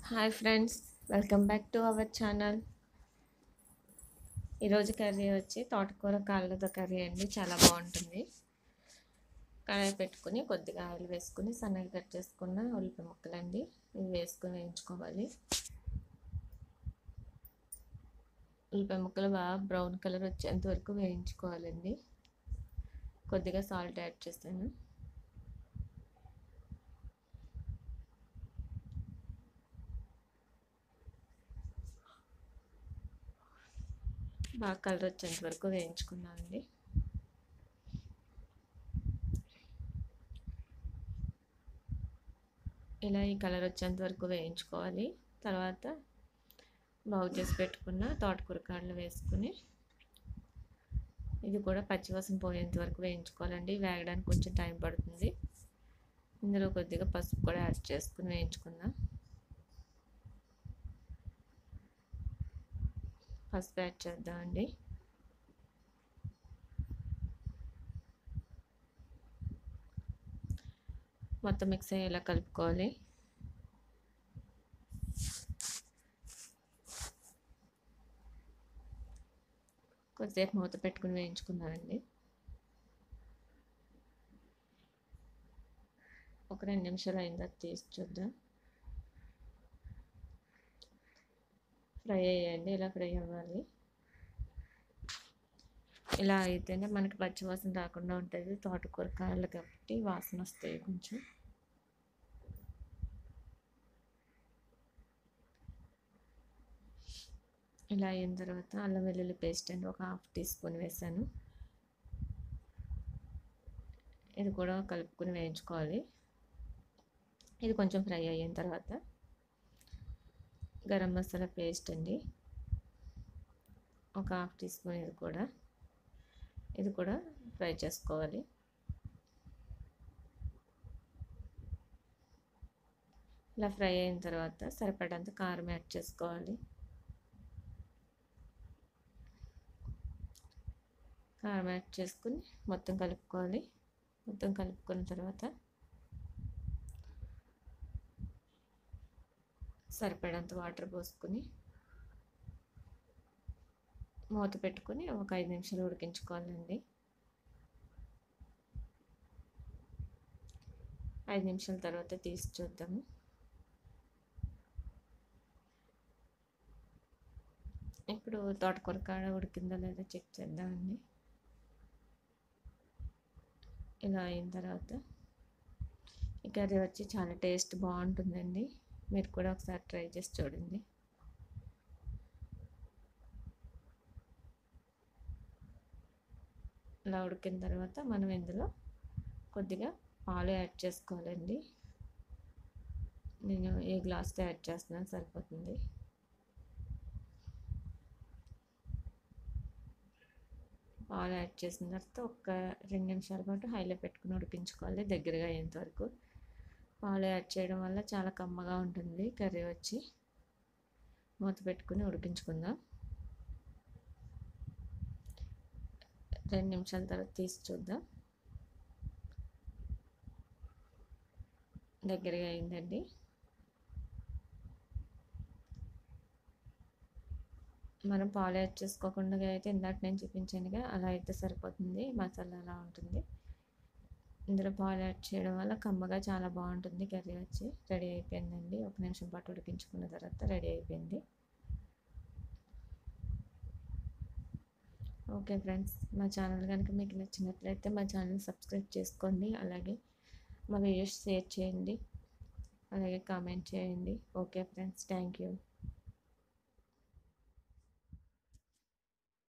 hi friends welcome back to our channel ఈరోజు curry వచ్చి తోటకూర కాళ్ళతో కర్రీ అండి చాలా బాగుంటుంది కడాయి పెట్టుకుని కొద్దిగా ఆయిల్ వేసుకుని సన్నగా కట్ చేసుకున్న ఉల్లిపాయ ముక్కలండి ఇవి వేసుకుని వేయించుకోవాలి ఉల్లిపాయ ముక్కలు బాగా బ్రౌన్ కలర్ వచ్చేంత వరకు వేయించుకోవాలండి కొద్దిగా సాల్ట్ యాడ్ చేస్తాను బాగా కలర్ వచ్చేంత వరకు వేయించుకున్నానండి ఇలా ఈ కలర్ వచ్చేంత వరకు వేయించుకోవాలి తర్వాత బాగు చేసి పెట్టుకున్న తోటకూర కాడలు వేసుకుని ఇది కూడా పచ్చివాసన పోయేంత వరకు వేయించుకోవాలండి వేగడానికి కొంచెం టైం పడుతుంది ఇందులో కొద్దిగా పసుపు కూడా యాడ్ చేసుకుని వేయించుకుందాం పసుపు యాడ్ చేద్దామండి మొత్తం మిక్స్ అయ్యేలా కలుపుకోవాలి కొద్దిసేపు మూత పెట్టుకుని వేయించుకున్నానండి ఒక రెండు నిమిషాలు అయిన తర్వాత తీసి చూద్దాం ఫ్రై అయ్యండి ఇలా ఫ్రై అవ్వాలి ఇలా అయితేనే మనకి పచ్చి వాసన రాకుండా ఉంటుంది తోటకూర కాయలు కాబట్టి వాసన వస్తాయి కొంచెం ఇలా అయిన తర్వాత అల్లం వెల్లుల్లి పేస్ట్ అండి ఒక హాఫ్ టీ స్పూన్ వేసాను ఇది కూడా కలుపుకొని వేయించుకోవాలి ఇది కొంచెం ఫ్రై అయిన తర్వాత గరం మసాలా పేస్ట్ అండి ఒక హాఫ్ టీ స్పూన్ ఇది కూడా ఇది కూడా ఫ్రై చేసుకోవాలి ఇలా ఫ్రై అయిన తర్వాత సరిపడంత కారం యాడ్ చేసుకోవాలి కారం యాడ్ చేసుకుని మొత్తం కలుపుకోవాలి మొత్తం కలుపుకున్న తర్వాత సరిపడంత వాటర్ పోసుకొని మూత పెట్టుకొని ఒక ఐదు నిమిషాలు ఉడికించుకోవాలండి ఐదు నిమిషాల తర్వాత తీసి చూద్దాము ఇప్పుడు తోటకూర కాడ ఉడికిందో లేదో చెక్ చేద్దామండి ఇలా అయిన తర్వాత ఈ కర్రీ వచ్చి చాలా టేస్ట్ బాగుంటుందండి మీరు కూడా ఒకసారి ట్రై చేసి చూడండి ఇలా ఉడికిన తర్వాత మనం ఇందులో కొద్దిగా పాలు యాడ్ చేసుకోవాలండి నేను ఏ గ్లాస్తో యాడ్ చేస్తున్నాను సరిపోతుంది పాలు యాడ్ చేసిన తర్వాత ఒక రెండు నిమిషాల పాటు హైలో పెట్టుకుని ఉడికించుకోవాలి దగ్గరగా అయ్యేంత వరకు పాలు యాడ్ చేయడం వల్ల చాలా కమ్మగా ఉంటుంది కర్రీ వచ్చి మూత పెట్టుకుని ఉడికించుకుందాం రెండు నిమిషాల తర్వాత తీసి చూద్దాం దగ్గరగా అయిందండి మనం పాలు యాడ్ చేసుకోకుండా అయితే ఇందాక నేను చూపించానుగా అలా అయితే సరిపోతుంది మసాలా అలా ఉంటుంది ఇందులో పాలు యాడ్ చేయడం వల్ల కమ్మగా చాలా బాగుంటుంది కర్రీ వచ్చి రెడీ అయిపోయిందండి ఒక నిమిషం పాటు ఉడికించుకున్న తర్వాత రెడీ అయిపోయింది ఓకే ఫ్రెండ్స్ మా ఛానల్ కనుక మీకు నచ్చినట్లయితే మా ఛానల్ సబ్స్క్రైబ్ చేసుకోండి అలాగే మా వీడియోస్ షేర్ చేయండి అలాగే కామెంట్ చేయండి ఓకే ఫ్రెండ్స్ థ్యాంక్ యూ